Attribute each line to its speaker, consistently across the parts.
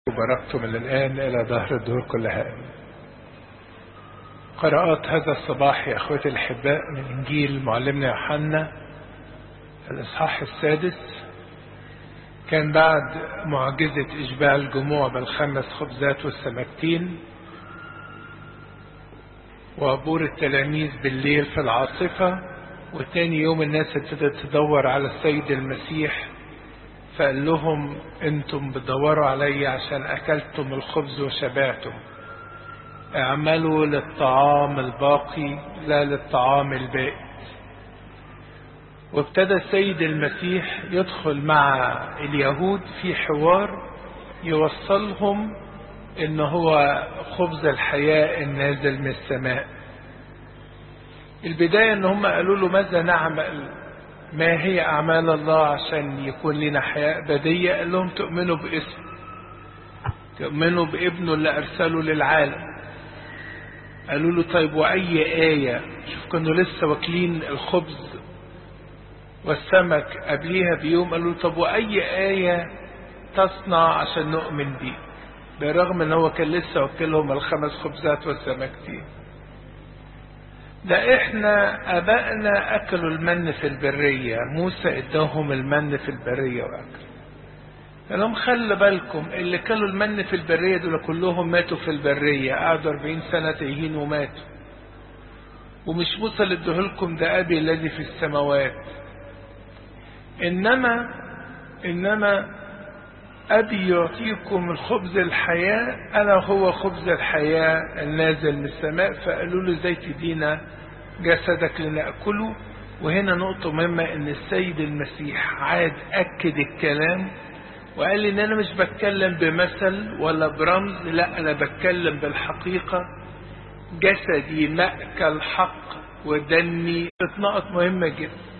Speaker 1: وبركتم من الآن إلى ظهر الدور كلها قراءات هذا الصباح يا أخوتي الأحباء من إنجيل معلمنا يوحنا الإصحاح السادس كان بعد معجزة إشباع الجموع بالخمس خبزات والسمكتين وعبور التلاميذ بالليل في العاصفة وتاني يوم الناس ابتدت تدور على السيد المسيح فقال لهم انتم بتدوروا علي عشان اكلتم الخبز وشبعتم اعملوا للطعام الباقي لا للطعام البائد وابتدى السيد المسيح يدخل مع اليهود في حوار يوصلهم ان هو خبز الحياة النازل من السماء البداية ان هم قالوا له ماذا نعمل ما هي أعمال الله عشان يكون لنا حياة أبدية قال لهم تؤمنوا باسم تؤمنوا بابنه اللي أرسله للعالم قالوا له طيب وأي آية شوف كانوا لسه واكلين الخبز والسمك قبليها بيوم قالوا له طب وأي آية تصنع عشان نؤمن بيه بالرغم ان هو كان لسه وكلهم الخمس خبزات والسمكتين ده احنا ابائنا اكلوا المن في البرية موسى اداهم المن في البرية واكل قال لهم خلي بالكم اللي كلوا المن في البرية دول كلهم ماتوا في البرية قعدوا 40 سنة تايهين وماتوا ومش موسى اللي ادهولكم ده ابي الذي في السماوات انما انما أبي يعطيكم الخبز الحياة أنا هو خبز الحياة النازل من السماء فقالوا له ازاي تدينا جسدك لنأكله وهنا نقطة مهمة ان السيد المسيح عاد أكد الكلام وقال لي ان انا مش بتكلم بمثل ولا برمز لا انا بتكلم بالحقيقة جسدي مأكل حق ودمي نقط مهمة جدا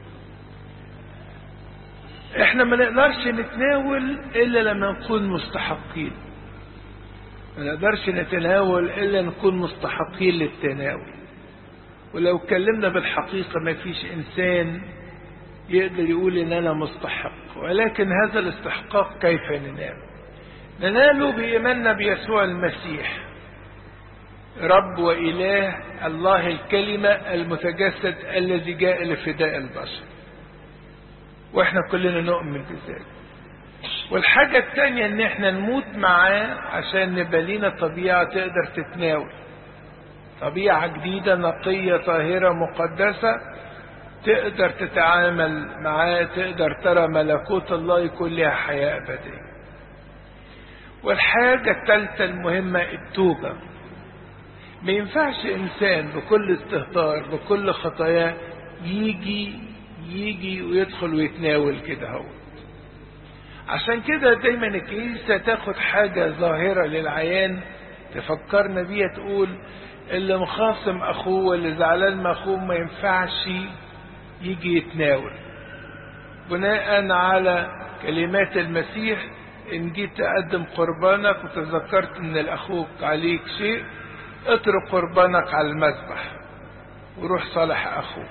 Speaker 1: احنا ما نقدرش نتناول الا لما نكون مستحقين ما نقدرش نتناول الا نكون مستحقين للتناول ولو اتكلمنا بالحقيقة ما فيش انسان يقدر يقول ان انا مستحق ولكن هذا الاستحقاق كيف ننال نناله بإيماننا بيسوع المسيح رب وإله الله الكلمة المتجسد الذي جاء لفداء البشر واحنا كلنا نؤمن بذلك والحاجة التانية ان احنا نموت معاه عشان نبقى لينا طبيعة تقدر تتناول طبيعة جديدة نقية طاهرة مقدسة تقدر تتعامل معاه تقدر ترى ملكوت الله يكون لها حياة أبدية والحاجة الثالثة المهمة التوبة ما ينفعش إنسان بكل استهتار بكل خطاياه يجي يجي ويدخل ويتناول كده هو عشان كده دايما الكنيسة تاخد حاجة ظاهرة للعيان تفكرنا بيها تقول اللي مخاصم اخوه واللي زعلان من اخوه ما ينفعش يجي يتناول بناء على كلمات المسيح ان جيت تقدم قربانك وتذكرت ان الاخوك عليك شيء اترك قربانك على المذبح وروح صالح اخوك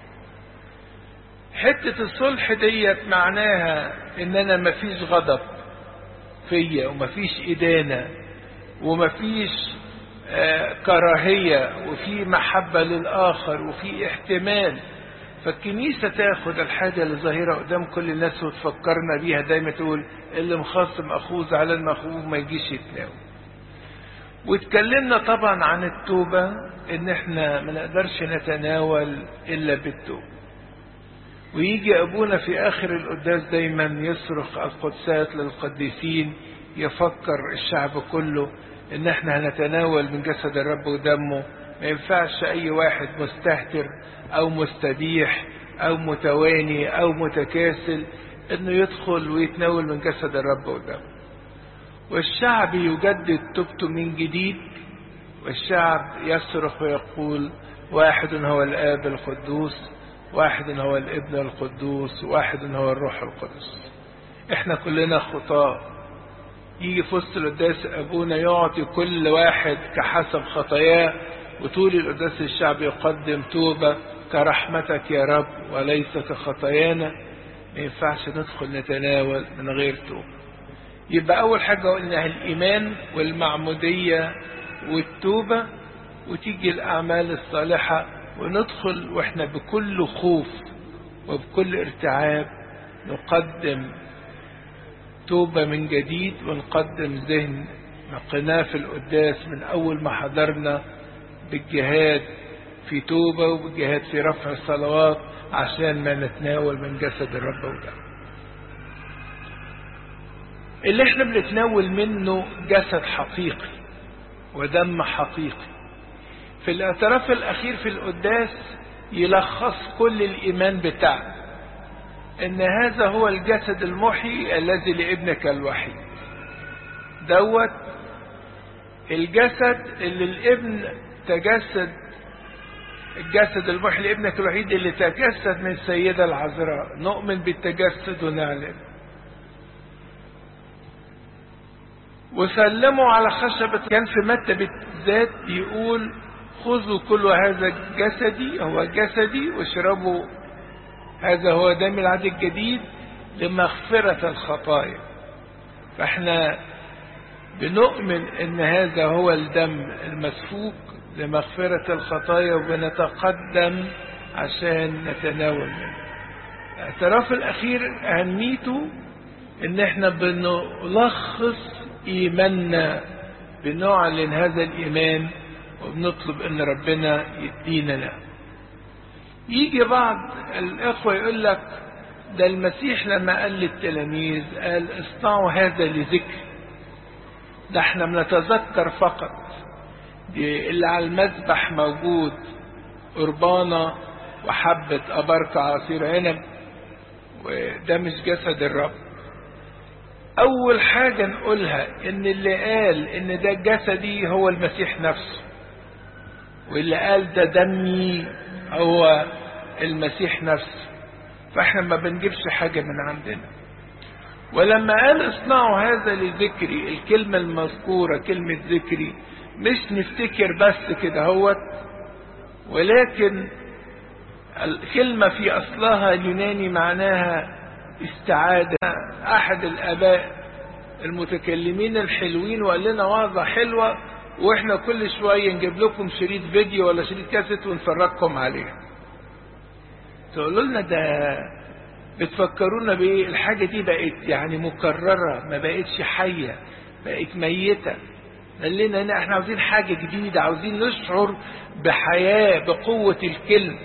Speaker 1: حتة الصلح ديت معناها ان انا مفيش غضب فيا ومفيش ادانة ومفيش آه كراهية وفي محبة للآخر وفي احتمال فالكنيسة تاخد الحاجة اللي ظاهرة قدام كل الناس وتفكرنا بيها دايما تقول اللي مخاصم أخوه زعلان من أخوه ما يجيش يتناول واتكلمنا طبعا عن التوبة ان احنا ما نقدرش نتناول الا بالتوبة ويجي أبونا في آخر القداس دايما يصرخ القدسات للقديسين يفكر الشعب كله إن احنا هنتناول من جسد الرب ودمه ما ينفعش أي واحد مستهتر أو مستبيح أو متواني أو متكاسل إنه يدخل ويتناول من جسد الرب ودمه والشعب يجدد توبته من جديد والشعب يصرخ ويقول واحد هو الآب القدوس واحد هو الابن القدوس واحد هو الروح القدس احنا كلنا خطاة يجي في وسط القداس ابونا يعطي كل واحد كحسب خطاياه وطول القداس الشعب يقدم توبة كرحمتك يا رب وليس كخطايانا ما ينفعش ندخل نتناول من غير توبة يبقى أول حاجة قلنا الإيمان والمعمودية والتوبة وتيجي الأعمال الصالحة وندخل وإحنا بكل خوف وبكل ارتعاب نقدم توبة من جديد ونقدم ذهن نقناه في القداس من أول ما حضرنا بالجهاد في توبة وبالجهاد في رفع الصلوات عشان ما نتناول من جسد الرب ودم اللي احنا بنتناول منه جسد حقيقي ودم حقيقي في الاعتراف الأخير في القداس يلخص كل الإيمان بتاعنا إن هذا هو الجسد المحيي الذي لابنك الوحيد دوت الجسد اللي الابن تجسد الجسد المحيي لابنك الوحيد اللي تجسد من السيدة العذراء نؤمن بالتجسد ونعلن وسلموا على خشبة كان في متى بالذات يقول خذوا كل هذا جسدي هو جسدي واشربوا هذا هو دم العهد الجديد لمغفرة الخطايا فاحنا بنؤمن ان هذا هو الدم المسفوك لمغفرة الخطايا وبنتقدم عشان نتناول منه الاعتراف الاخير اهميته ان احنا بنلخص ايماننا بنعلن هذا الايمان وبنطلب ان ربنا يدينا له يجي بعض الاخوة يقول لك ده المسيح لما قال للتلاميذ قال اصنعوا هذا لذكر ده احنا بنتذكر فقط دي اللي على المذبح موجود قربانة وحبة أبركة عصير عنب وده مش جسد الرب أول حاجة نقولها إن اللي قال إن ده جسدي هو المسيح نفسه واللي قال ده دمي هو المسيح نفسه فاحنا ما بنجيبش حاجة من عندنا ولما قال اصنعوا هذا لذكري الكلمة المذكورة كلمة ذكري مش نفتكر بس كده هوت ولكن الكلمة في أصلها اليوناني معناها استعادة أحد الآباء المتكلمين الحلوين وقال لنا وعظة حلوة واحنا كل شوية نجيب لكم شريط فيديو ولا شريط كاسيت ونفرجكم عليه تقولوا لنا ده بتفكرونا بايه الحاجة دي بقت يعني مكررة ما بقتش حية بقت ميتة قال لنا هنا احنا عاوزين حاجة جديدة عاوزين نشعر بحياة بقوة الكلمة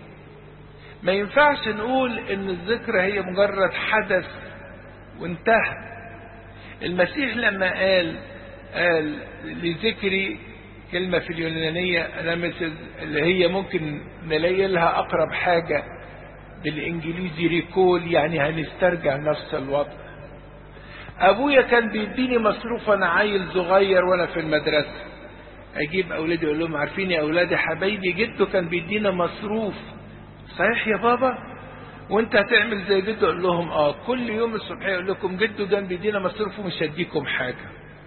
Speaker 1: ما ينفعش نقول ان الذكرى هي مجرد حدث وانتهى المسيح لما قال قال لذكري كلمة في اليونانية أنامسز اللي هي ممكن نلاقي لها أقرب حاجة بالإنجليزي ريكول يعني هنسترجع نفس الوضع أبويا كان بيديني مصروف وأنا عيل صغير وأنا في المدرسة أجيب أولادي أقول لهم عارفين يا أولادي حبايبي جده كان بيدينا مصروف صحيح يا بابا وانت هتعمل زي جده اقول لهم اه كل يوم الصبح يقول لكم جده كان بيدينا مصروف ومش هديكم حاجه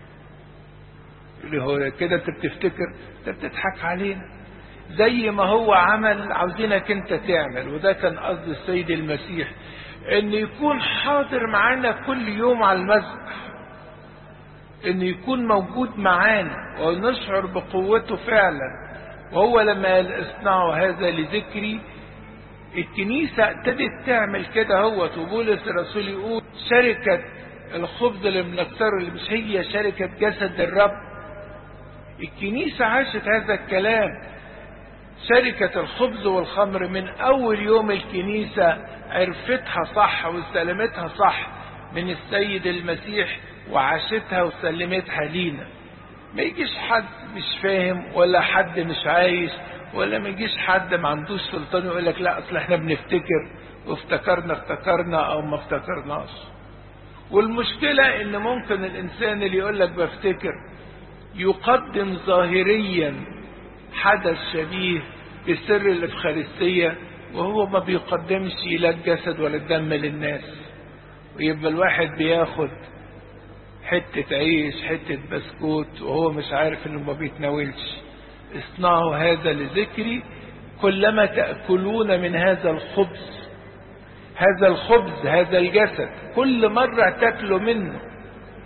Speaker 1: اللي هو كده انت بتفتكر انت بتضحك علينا زي ما هو عمل عاوزينك انت تعمل وده كان قصد السيد المسيح ان يكون حاضر معانا كل يوم على المذبح ان يكون موجود معانا ونشعر بقوته فعلا وهو لما قال اصنعوا هذا لذكري الكنيسة ابتدت تعمل كده هو وبولس الرسول يقول شركة الخبز اللي بنكسره اللي مش هي شركة جسد الرب الكنيسة عاشت هذا الكلام شركة الخبز والخمر من أول يوم الكنيسة عرفتها صح واستلمتها صح من السيد المسيح وعاشتها وسلمتها لينا ما يجيش حد مش فاهم ولا حد مش عايش ولا ما يجيش حد ما عندوش سلطان يقول لك لا اصل احنا بنفتكر وافتكرنا افتكرنا او ما افتكرناش والمشكلة ان ممكن الانسان اللي يقول لك بفتكر يقدم ظاهريا حدث شبيه بسر الافخارستية وهو ما بيقدمش لا الجسد ولا الدم للناس ويبقى الواحد بياخد حتة عيش حتة بسكوت وهو مش عارف انه ما بيتناولش اصنعوا هذا لذكري كلما تأكلون من هذا الخبز هذا الخبز هذا الجسد كل مرة تاكلوا منه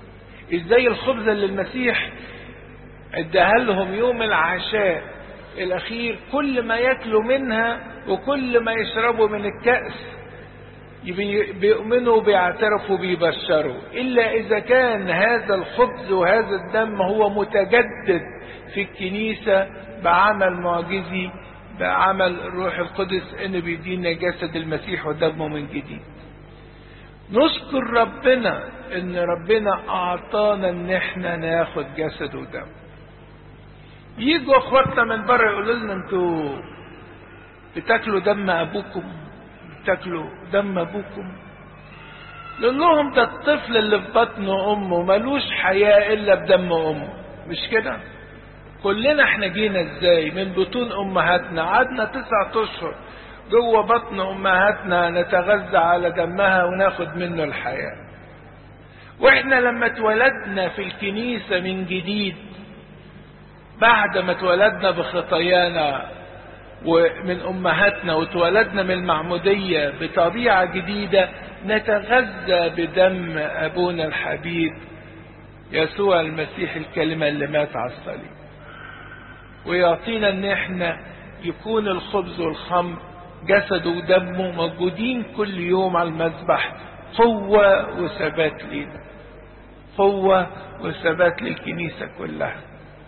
Speaker 1: ازاي الخبزة اللي المسيح اداها لهم يوم العشاء الاخير كل ما ياكلوا منها وكل ما يشربوا من الكأس بيؤمنوا بيعترفوا بيبشروا إلا إذا كان هذا الخبز وهذا الدم هو متجدد في الكنيسة بعمل معجزي بعمل الروح القدس إن بيدينا جسد المسيح ودمه من جديد نشكر ربنا إن ربنا أعطانا إن إحنا ناخد جسد ودم يجوا اخواتنا من بره يقولوا لنا انتوا بتاكلوا دم ابوكم بتاكلوا دم ابوكم نقول لهم ده الطفل اللي في بطن امه ملوش حياه الا بدم امه مش كده كلنا احنا جينا ازاي من بطون امهاتنا قعدنا تسعة اشهر جوه بطن امهاتنا نتغذى على دمها وناخد منه الحياه واحنا لما اتولدنا في الكنيسه من جديد بعد ما اتولدنا بخطايانا ومن امهاتنا واتولدنا من المعمودية بطبيعة جديدة نتغذى بدم ابونا الحبيب يسوع المسيح الكلمة اللي مات على الصليب ويعطينا ان احنا يكون الخبز والخمر جسده ودمه موجودين كل يوم على المذبح قوة وثبات لينا قوة وثبات للكنيسة كلها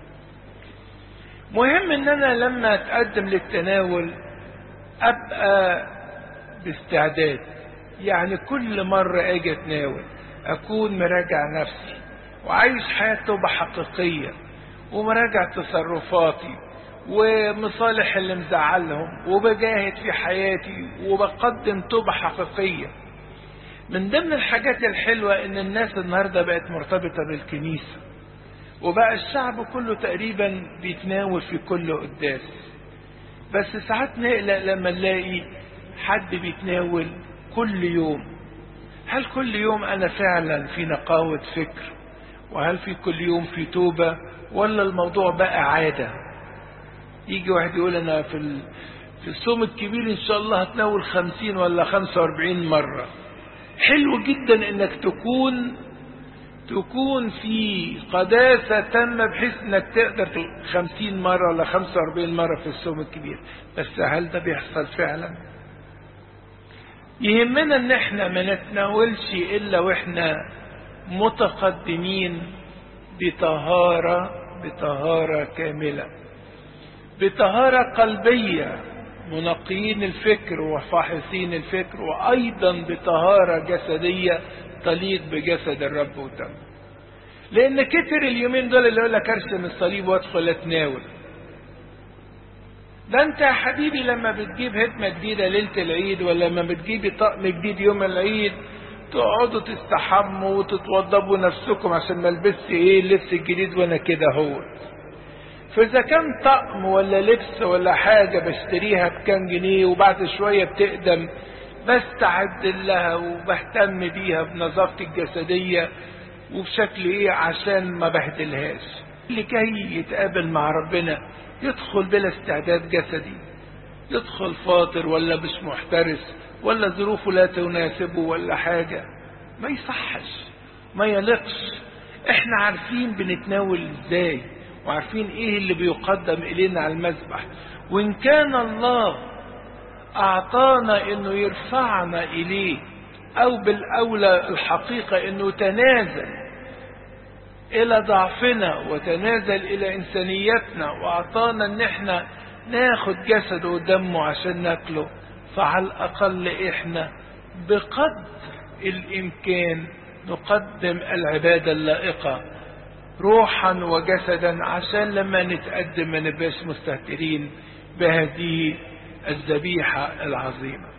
Speaker 1: مهم ان انا لما اتقدم للتناول ابقى باستعداد يعني كل مرة اجي اتناول اكون مراجع نفسي وعايش حياة توبة حقيقية ومراجع تصرفاتي ومصالح اللي مزعلهم وبجاهد في حياتي وبقدم توبة حقيقية من ضمن الحاجات الحلوة ان الناس النهاردة بقت مرتبطة بالكنيسة وبقى الشعب كله تقريبا بيتناول في كل قداس بس ساعات نقلق لما نلاقي حد بيتناول كل يوم هل كل يوم انا فعلا في نقاوة فكر وهل في كل يوم في توبة ولا الموضوع بقى عادة يجي واحد يقول انا في ال... في الصوم الكبير ان شاء الله هتناول خمسين ولا خمسة واربعين مرة حلو جدا انك تكون تكون في قداسة تامة بحيث انك تقدر خمسين مرة ولا خمسة واربعين مرة في الصوم الكبير بس هل ده بيحصل فعلا يهمنا ان احنا ما نتناولش الا واحنا متقدمين بطهارة بطهارة كاملة بطهارة قلبية منقيين الفكر وفاحصين الفكر وايضا بطهارة جسدية تليق بجسد الرب ودم لان كتر اليومين دول اللي يقول لك ارسم الصليب وادخل اتناول ده انت يا حبيبي لما بتجيب هدمة جديدة ليلة العيد ولا لما بتجيبي طقم جديد يوم العيد تقعدوا تستحموا وتتوضبوا نفسكم عشان ما البس ايه اللبس الجديد وانا كده هو فاذا كان طقم ولا لبس ولا حاجة بشتريها بكام جنيه وبعد شوية بتقدم بستعد لها وبهتم بيها بنظافتي الجسدية وبشكل ايه عشان ما بهدلهاش لكي يتقابل مع ربنا يدخل بلا استعداد جسدي يدخل فاطر ولا مش محترس ولا ظروفه لا تناسبه ولا حاجة ما يصحش ما يلقش احنا عارفين بنتناول ازاي وعارفين ايه اللي بيقدم الينا على المذبح وان كان الله اعطانا انه يرفعنا اليه او بالاولى الحقيقة انه تنازل الى ضعفنا وتنازل الى انسانيتنا واعطانا ان احنا ناخد جسده ودمه عشان ناكله فعلى الاقل احنا بقدر الامكان نقدم العبادة اللائقة روحا وجسدا عشان لما نتقدم ما نبقاش مستهترين بهذه الذبيحة العظيمة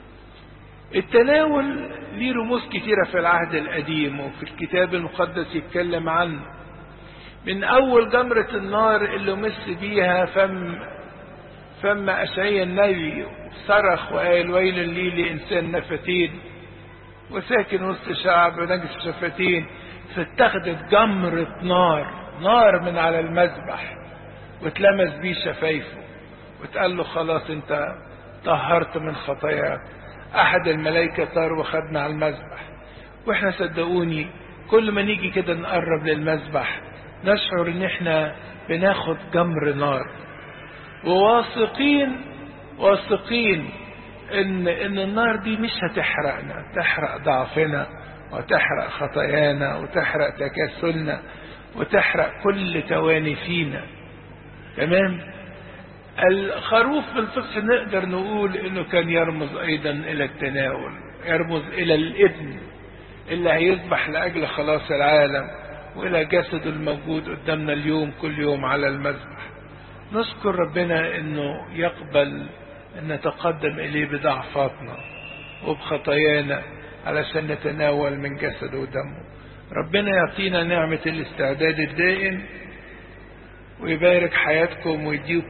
Speaker 1: التناول ليه رموز كتيرة في العهد القديم وفي الكتاب المقدس يتكلم عنه من أول جمرة النار اللي مس بيها فم فم أشعيا النبي صرخ وقال ويل لي لإنسان نفتين وساكن وسط شعب نجس شفتين فاتخذت جمرة نار نار من على المذبح واتلمس بيه شفايفه واتقال له خلاص انت طهرت من خطاياك احد الملائكة طار وخدنا على المذبح واحنا صدقوني كل ما نيجي كده نقرب للمذبح نشعر ان احنا بناخد جمر نار وواثقين واثقين ان ان النار دي مش هتحرقنا تحرق ضعفنا وتحرق خطايانا وتحرق تكاسلنا وتحرق كل تواني فينا تمام الخروف في الفقه نقدر نقول انه كان يرمز ايضا الى التناول يرمز الى الابن اللي هيذبح لاجل خلاص العالم والى جسده الموجود قدامنا اليوم كل يوم على المذبح نشكر ربنا انه يقبل ان نتقدم اليه بضعفاتنا وبخطايانا علشان نتناول من جسده ودمه ربنا يعطينا نعمة الاستعداد الدائم ويبارك حياتكم ويديكم